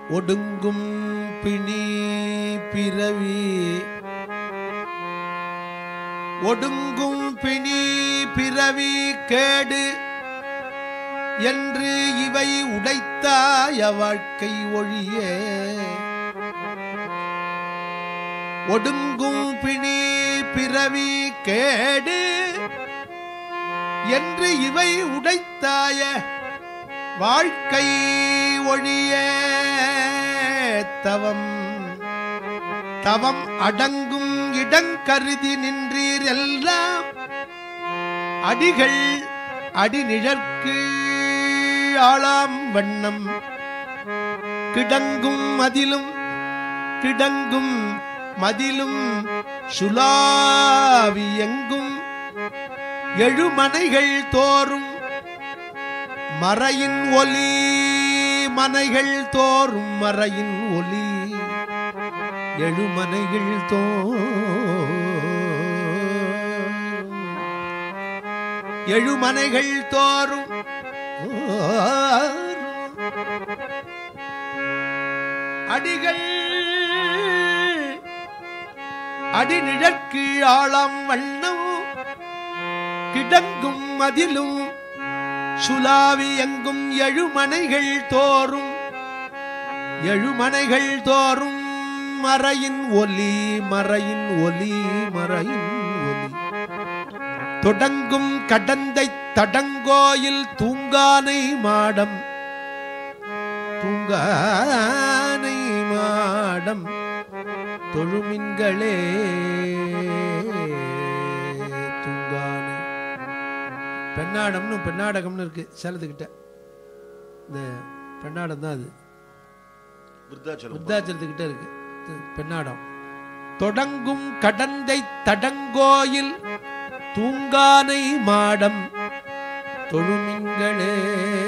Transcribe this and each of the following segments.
ஒடுங்கும் பிணி பிறவி ஒடுங்கும் பிணி பிறவி கேடு என்று இவை உடைத்தாய வாழ்க்கை ஒழிய ஒடுங்கும் பிணி பிறவி கேடு என்று இவை உடைத்தாய வாழ்க்கை ஒழிய தவம் தவம் அடங்கும் இடங்கருதி நின்றீர் எல்லாம் அடிகள் அடிநிழற்கு ஆளாம் வண்ணம் கிடங்கும் மதிலும் கிடங்கும் மதிலும் சுலாவி எங்கும் எழுமனைகள் தோறும் மறையின் ஒலி மனைகள் தோறும் மறையின் ஒலி எழுமனைகள் தோறும் எழுமனைகள் தோறும் அடிகள் அடிநிழற்கு ஆழம் வண்ணம் கிடங்கும் மதிலும் சுலாவி எங்கும் எழுமனைகள் தோறும் எழுமனைகள் தோறும் மறையின் ஒலி மறையின் ஒலி மறையின் ஒலி தொடங்கும் கடந்தை தடங்கோயில் தூங்கானை மாடம் தூங்கானை மாடம் தொழுமின்களே தூங்கானை பெண்ணாடம்னு பெண்ணாடகம்னு இருக்கு சேலத்துக்கிட்ட இந்த பெண்ணாடம் தான் அது விருத்தாச்சலம் விருத்தாச்சலத்துக்கிட்ட இருக்கு இது பெண்ணாடம் தொடங்கும் கடந்தை தடங்கோயில் தூங்கானை மாடம் தொழுமின்களே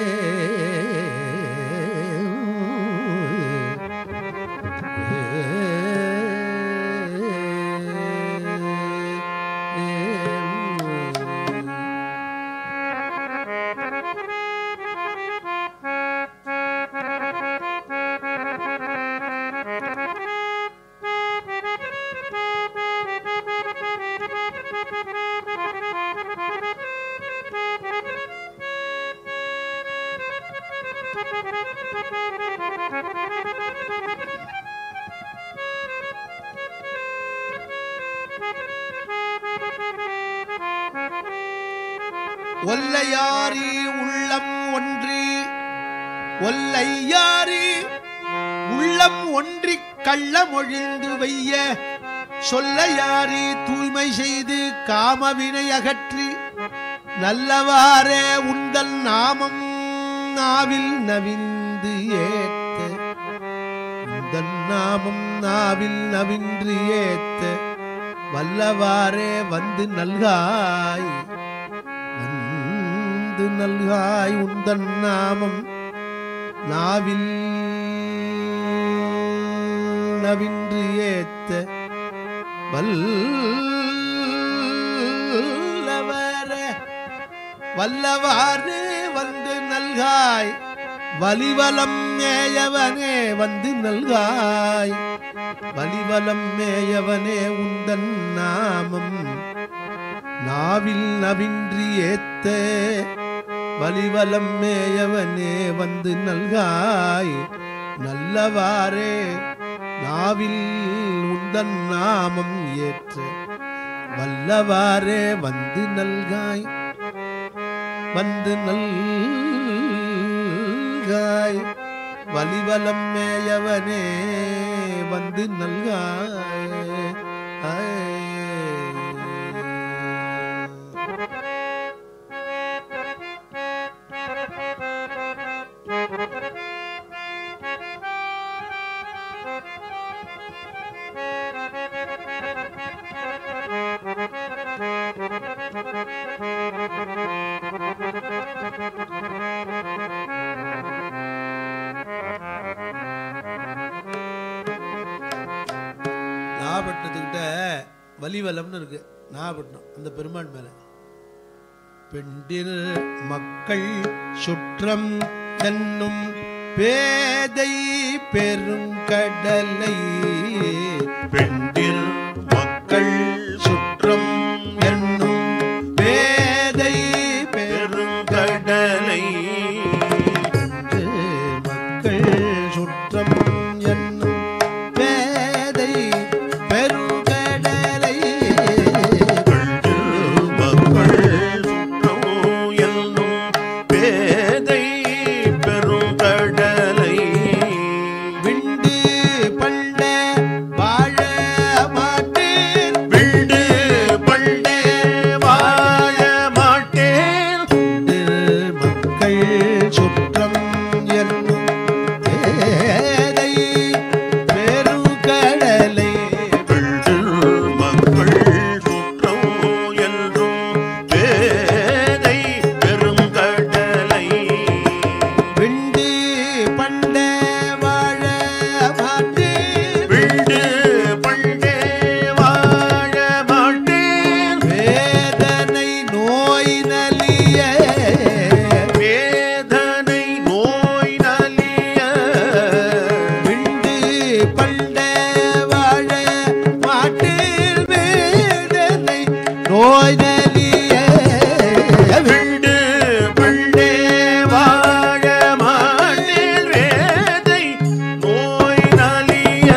ஒல்லையாரி உள்ளம் ஒன்றி ஒல்லையாரி உள்ளம் ஒன்றி கள்ளமொழிந்து வைய சொல்லையாரி தூய்மை செய்து காமவினை அகற்றி நல்லவாறே உந்தன் நாமம் நாவில் நவிந்து ஏத்த உந்தன் நாமம் நாவில் நவின்று ஏத்த வல்லவாறே வந்து நல்காய் வந்து நல்காய் உந்தன் நாமம் நாவில் நவின்று ஏத்த வல்லவர வல்லவாறு வந்து நல்காய் வலிவலம் மேயவனே வந்து நல்காய் வலிவலம் மேயவனே உந்தன் நாமம் நாவில் நவின்றி ஏத்த வலிவலம் மேயவனே வந்து நல்காய் நல்லவாறே நாவில் உந்தன் நாமம் ஏற்ற வல்லவாறே வந்து நல்காய் வந்து நல்காய் வலிவலம் மேயவனே வந்து நல்காய் ஆய். நாகப்பட்டினத்துக்கிட்ட வலிவலம்னு இருக்கு நாகப்பட்டினம் அந்த பெருமாள் மேல பெண்டிர் மக்கள் சுற்றம் என்னும் பேதை பெருங்கடலை பெண்டிர் மக்கள் சுற்றம் என்னும் பேதை பெருங்கடலை பெரு மக்கள் சுற்றம் என்னும் பேதை பெருங்கடலை பெண்டிர் மக்கள் சுற்றம் என்னும் பேதை பெருங்கடலை விண்டு பண்ட வாழ மாட்டேன் விண்டு பண்டே வாழ மாட்டேன் மக்கள் சுற்றம் என்னும் பேதை பெருங்கடலை பெண்டிர் மக்கள் சுற்றம் என்றும் பேதை பெருங்கடலை விண்டு பண்ட வாழ மாட்டேன் விண்டு பண்டே வாழ மாட்டேன் வேதனை நோய் நலிய வேதனை நோய் நலிய விண்டு பண்ட வாழ மாட்டேன் வேதனை நோய் நலிய விண்டு பண்டே வாழ மாட்டேன் வேதை நோய் நலிய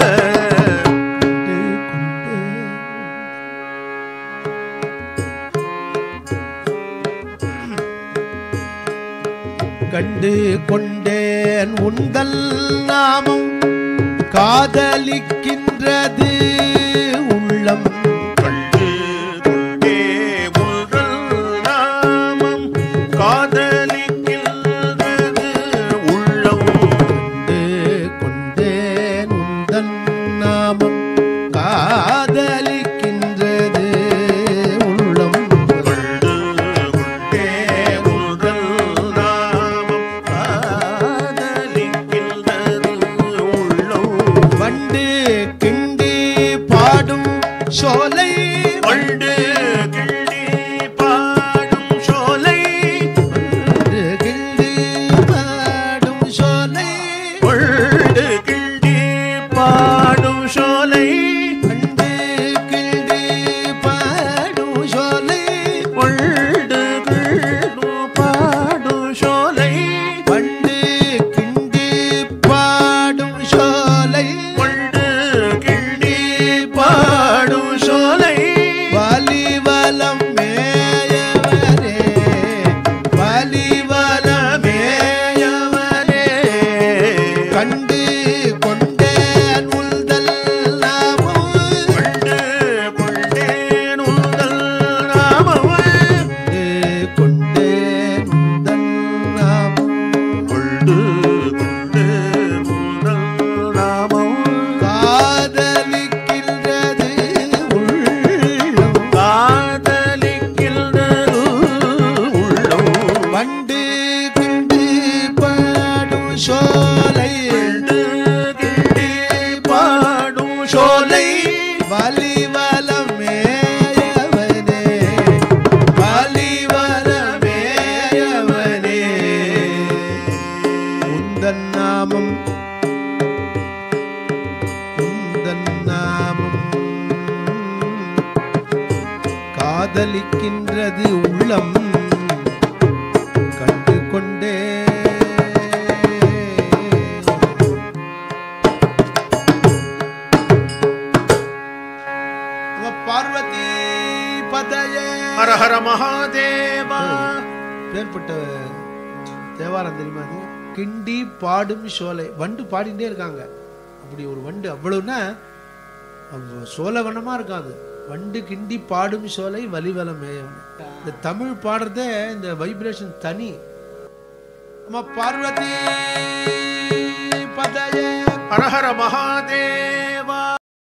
கண்டு கொண்டேன் உந்தல் நாமம் காதலிக்கின்றது உள்ளம் கண்டு கொண்டே முன்றல் நாமம் காதலிக்கின்றது உள்ளம் கண்டு கொண்டேன் உந்தன் நாமம் காதலிக்கின்றது உள்ளம் கண்டு கொண்டே முன்றல் நாமம் காதலிக்கின்றது உள்ளம் வண்டு கிண்டி பாடும் சோலை வண்டு கிள்ளி பாடும் சோலை வண்டு கிண்டி பாடும் சோலை வண்டு கிள்ளி பாடும் சோலை வண்டு கிண்டி பாடும் சோலை வண்டு கிள்ளு பாடும் சோலை வண்டு கிண்டி பாடும் சோலை வண்டு கிள்ளி பாடும் சோலை வலிவலம் மேயவரே வலிவலம் மேயவனே கண்டு கொண்டேன் உள்தல் நாமம் வண்டு கொண்டேன் உந்தல் நாமவள் கொண்டேன் உந்தன் நாமம் கொண்டு கொண்டு உந்தல் நாமம் காதலிக்கின்றது உள்ளம் காதலிக்கின்றது உள்ளம் வண்டு கிண்டு பாடும் சோலை வண்டு கிள்ளி பாடும் சோலை வலிவலம் மேயவனே வலிவலம் மேயவனே உந்தன் நாமம் உந்தன் நாமம் காதலிக்கின்றது உள்ளம் கண்டு கொண்டே நம பார்வதி பதயே ஹர ஹர மகாதேவா பேர்பட்ட தேவாரம் தெரியுமா அது கிண்டி பாடும் சோலை வண்டு பாடிட்டே இருக்காங்க அப்படி ஒரு வண்டு அவ்வளவுன்னா அவ்வ- சோழவனமா இருக்காது வண்டு கிண்டி பாடும் சோலை வலிவலம் மேயவன் இந்த தமிழ் பாடுறதே இந்த வைப்ரேஷன் தனி நம்ம பார்வதி பதயே ஹர ஹர மகாதேவா